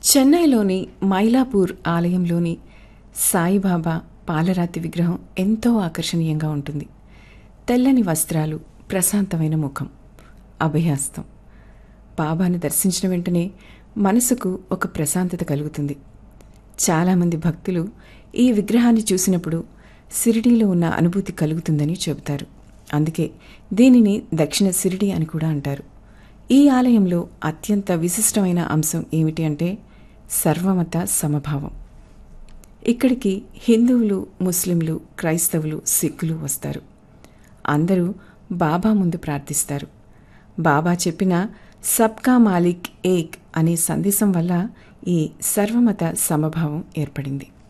చెన్నైలోని మైలాపూర్ ఆలయంలోని సాయిబాబా పాలరాతి విగ్రహం ఎంతో ఆకర్షణీయంగా ఉంటుంది తెల్లని వస్త్రాలు ప్రశాంతమైన ముఖం అభయహస్తం బాబాను దర్శించిన వెంటనే మనసుకు ఒక ప్రశాంతత కలుగుతుంది చాలామంది భక్తులు ఈ విగ్రహాన్ని చూసినప్పుడు సిరిడీలో ఉన్న అనుభూతి కలుగుతుందని చెబుతారు అందుకే దీనిని దక్షిణ సిరిడి అని కూడా అంటారు ఈ ఆలయంలో అత్యంత విశిష్టమైన అంశం ఏమిటి అంటే సర్వమత సమభావం ఇక్కడికి హిందువులు ముస్లింలు క్రైస్తవులు సిక్కులు వస్తారు అందరూ బాబా ముందు ప్రార్థిస్తారు బాబా చెప్పిన సబ్కా మాలిక్ ఏక్ అనే సందేశం వల్ల ఈ సర్వమత సమభావం ఏర్పడింది